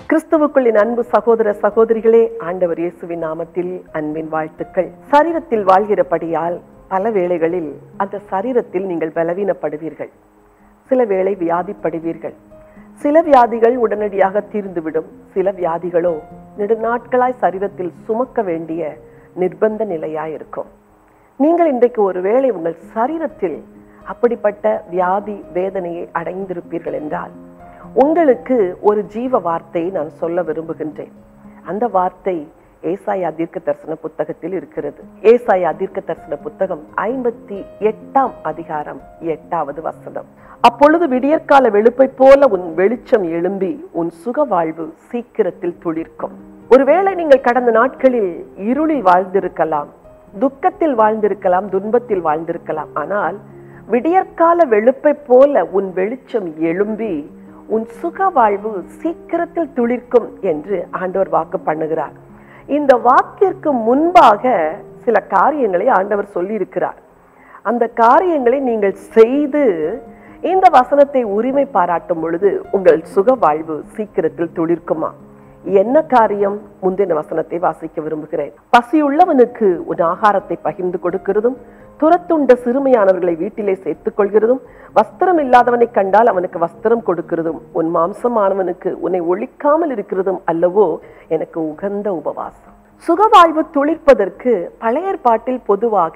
கிறிஸ்துவுக்குள் என் அன்பு சகோதர சகோதரிகளே ஆண்டவர் இயேசுவின் நாமத்தில் அன்பின் வாழ்த்துக்கள் சரீரத்தில் வாழ்கிறபடியால் பல வேளைகளில் அந்த சரீரத்தில் நீங்கள் பலவீனப்படுவீர்கள் சில வேளை வியாதிப்படுவீர்கள் சில வியாதிகள் உடனடியாக தீர்ந்துவிடும் சில வியாதிகளோ நெடுநாட்களாய் சரீரத்தில் சுமக்க வேண்டிய நிர்பந்த நிலையாய் இருக்கும் நீங்கள் இன்றைக்கு ஒருவேளை உங்கள் சரீரத்தில் அப்படிப்பட்ட வியாதி வேதனையை அடைந்திருப்பீர்கள் என்றால் உங்களுக்கு ஒரு ஜீவ வார்த்தையை நான் சொல்ல விரும்புகின்றேன் அந்த வார்த்தை ஏசாயா தீர்க்க தரிசன புத்தகத்தில் இருக்கிறது ஏசாயா தீர்க்க தரிசன புத்தகம் ஐம்பத்தி எட்டாம் அதிகாரம் எட்டாவது வசனம் அப்பொழுது விடியற்கால வெளுப்பை போல உன் வெளிச்சம் எழும்பி உன் சுக வாழ்வு சீக்கிரத்தில் துளிர்க்கும் ஒருவேளை நீங்கள் கடந்த நாட்களில் இருளில் வாழ்ந்திருக்கலாம் துக்கத்தில் வாழ்ந்திருக்கலாம் துன்பத்தில் வாழ்ந்திருக்கலாம் ஆனால் விடியற்கால வெளுப்பை போல உன் வெளிச்சம் எழும்பி உன் சுக வாழ்வு சீக்கிரத்தில் துளிர்க்கும் என்று ஆண்டவர் வாக்கு பண்ணுகிறார் இந்த வாக்கிற்கு முன்பாக சில காரியங்களை ஆண்டவர் சொல்லி இருக்கிறார் அந்த காரியங்களை நீங்கள் செய்து இந்த வசனத்தை உரிமை பாராட்டும் பொழுது உங்கள் சுக வாழ்வு சீக்கிரத்தில் துளிர்க்குமா என்ன காரியம் முந்தின வசனத்தை வாசிக்க விரும்புகிறேன் பசியுள்ளவனுக்கு உன் ஆகாரத்தை பகிர்ந்து கொடுக்கிறதும் துரத்துண்ட சிறுமையானவர்களை வீட்டிலே சேர்த்துக் கொள்கிறதும் வஸ்திரம் இல்லாதவனை கண்டால் அவனுக்கு வஸ்திரம் கொடுக்கிறதும் உன் மாம்சமானவனுக்கு உன்னை ஒழிக்காமல் இருக்கிறதும் அல்லவோ எனக்கு உகந்த உபவாசம் சுகவாழ்வு துளிர்ப்பதற்கு பழைய ஏற்பாட்டில் பொதுவாக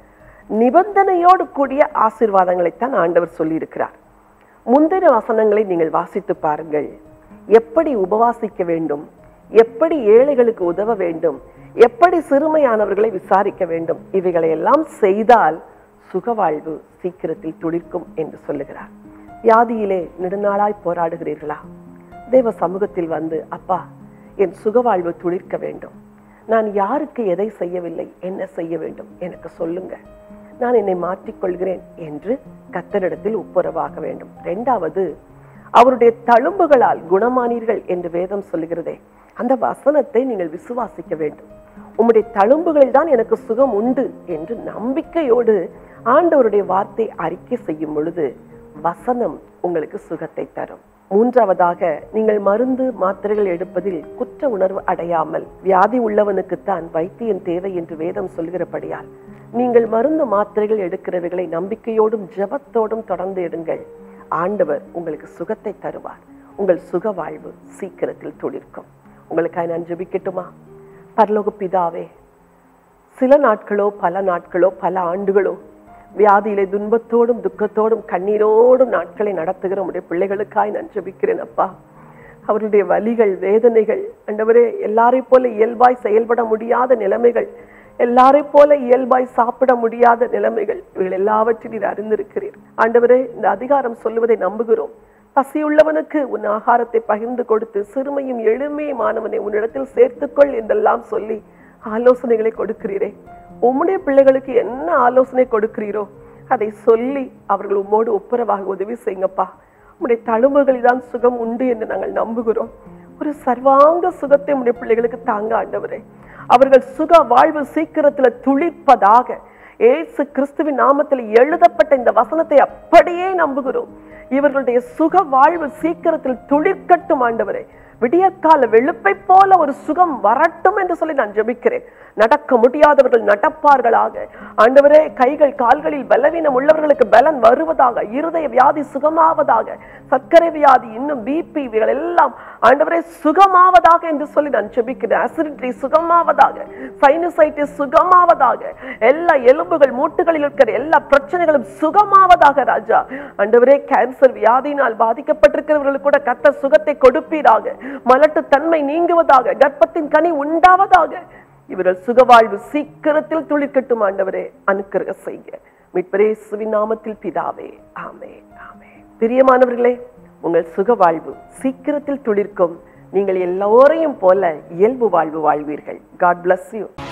நிபந்தனையோடு கூடிய ஆசீர்வாதங்களைத்தான் ஆண்டவர் சொல்லியிருக்கிறார் முந்தின வசனங்களை நீங்கள் வாசித்து பாருங்கள் எப்படி உபவாசிக்க வேண்டும் எப்படி ஏழைகளுக்கு உதவ வேண்டும் எப்படி சிறுமையானவர்களை விசாரிக்க வேண்டும் இவைகளை எல்லாம் செய்தால் சுகவாழ்வு சீக்கிரத்தில் துளிர்க்கும் என்று சொல்லுகிறார் வியாதியிலே நெடுநாளாய் போராடுகிறீர்களா தேவ சமூகத்தில் வந்து அப்பா என் சுகவாழ்வு துளிர்க்க வேண்டும் நான் யாருக்கு எதை செய்யவில்லை என்ன செய்ய வேண்டும் எனக்கு சொல்லுங்க நான் என்னை மாற்றிக்கொள்கிறேன் என்று கத்தரிடத்தில் ஒப்புரவாக வேண்டும் இரண்டாவது அவருடைய தழும்புகளால் குணமானீர்கள் என்று வேதம் சொல்லுகிறதே அந்த வசனத்தை நீங்கள் விசுவாசிக்க வேண்டும் உம்முடைய தழும்புகளில் தான் எனக்கு சுகம் உண்டு என்று நம்பிக்கையோடு ஆண்டவருடைய வார்த்தை அறிக்கை செய்யும் பொழுது வசனம் உங்களுக்கு சுகத்தை தரும் மூன்றாவதாக நீங்கள் மருந்து மாத்திரைகள் எடுப்பதில் குற்ற உணர்வு அடையாமல் வியாதி உள்ளவனுக்குத்தான் வைத்தியம் தேவை என்று வேதம் சொல்கிறபடியால் நீங்கள் மருந்து மாத்திரைகள் எடுக்கிறவைகளை நம்பிக்கையோடும் ஜெபத்தோடும் தொடர்ந்து எடுங்கள் ஆண்டவர் உங்களுக்கு சுகத்தை தருவார் உங்கள் சுக வாழ்வு சீக்கிரத்தில் துளிர்க்கும் உங்களுக்காக நான் ஜெபிக்கட்டுமா பரலோக பிதாவே சில நாட்களோ பல நாட்களோ பல ஆண்டுகளோ வியாதியிலே துன்பத்தோடும் துக்கத்தோடும் கண்ணீரோடும் நாட்களை நடத்துகிற உடைய பிள்ளைகளுக்காய் நான் ஜெபிக்கிறேன் அப்பா அவருடைய வலிகள் வேதனைகள் ஆண்டவரே எல்லாரையும் போல இயல்பாய் செயல்பட முடியாத நிலைமைகள் எல்லாரையும் போல இயல்பாய் சாப்பிட முடியாத நிலைமைகள் இவைகள் எல்லாவற்றையும் நீர் அறிந்திருக்கிறீர் ஆண்டவரே இந்த அதிகாரம் சொல்லுவதை நம்புகிறோம் பசியுள்ளவனுக்கு உன் ஆகாரத்தை பகிர்ந்து கொடுத்து சிறுமையும் எளிமையுமானவனை உன்னிடத்தில் சேர்த்துக்கொள் என்றெல்லாம் சொல்லி ஆலோசனைகளை கொடுக்கிறீரே உம்முடைய பிள்ளைகளுக்கு என்ன ஆலோசனை கொடுக்கிறீரோ அதை சொல்லி அவர்கள் உம்மோடு ஒப்புரவாக உதவி செய்யுங்கப்பா உம்முடைய தழும்புகளில் தான் சுகம் உண்டு என்று நாங்கள் நம்புகிறோம் ஒரு சர்வாங்க சுகத்தை உம்முடைய பிள்ளைகளுக்கு தாங்க ஆண்டவரே அவர்கள் சுக வாழ்வு சீக்கிரத்துல துளிர்ப்பதாக ஏசு கிறிஸ்துவின் நாமத்தில் எழுதப்பட்ட இந்த வசனத்தை அப்படியே நம்புகிறோம் இவர்களுடைய சுக வாழ்வு சீக்கிரத்தில் துளிர்க்கட்டும் ஆண்டவரே விடியற்கால வெளுப்பை போல ஒரு சுகம் வரட்டும் என்று சொல்லி நான் ஜெபிக்கிறேன் நடக்க முடியாதவர்கள் நடப்பார்களாக ஆண்டவரே கைகள் கால்களில் பலவீனம் உள்ளவர்களுக்கு பலன் வருவதாக இருதய வியாதி சுகமாவதாக சர்க்கரை வியாதி இன்னும் பிபி இவைகள் எல்லாம் ஆண்டவரே சுகமாவதாக என்று சொல்லி நான் ஜெபிக்கிறேன் அசிடிட்டி சுகமாவதாக சைனசைட்டிஸ் சுகமாவதாக எல்லா எலும்புகள் மூட்டுகளில் இருக்கிற எல்லா பிரச்சனைகளும் சுகமாவதாக ராஜா ஆண்டவரே கேன்சர் வியாதியினால் பாதிக்கப்பட்டிருக்கிறவர்களுக்கு கூட கத்த சுகத்தை கொடுப்பீராக மலட்டு தன்மை நீங்குவதாக கர்ப்பத்தின் கனி உண்டாவதாக இவர்கள் சுகவாழ்வு சீக்கிரத்தில் துளிர்க்கட்டும் ஆண்டவரே அனுக்கிரக செய்ய மீட்பரேசுவின் நாமத்தில் பிதாவே ஆமே ஆமே பிரியமானவர்களே உங்கள் சுக வாழ்வு சீக்கிரத்தில் துளிர்க்கும் நீங்கள் எல்லோரையும் போல இயல்பு வாழ்வு வாழ்வீர்கள் காட் bless யூ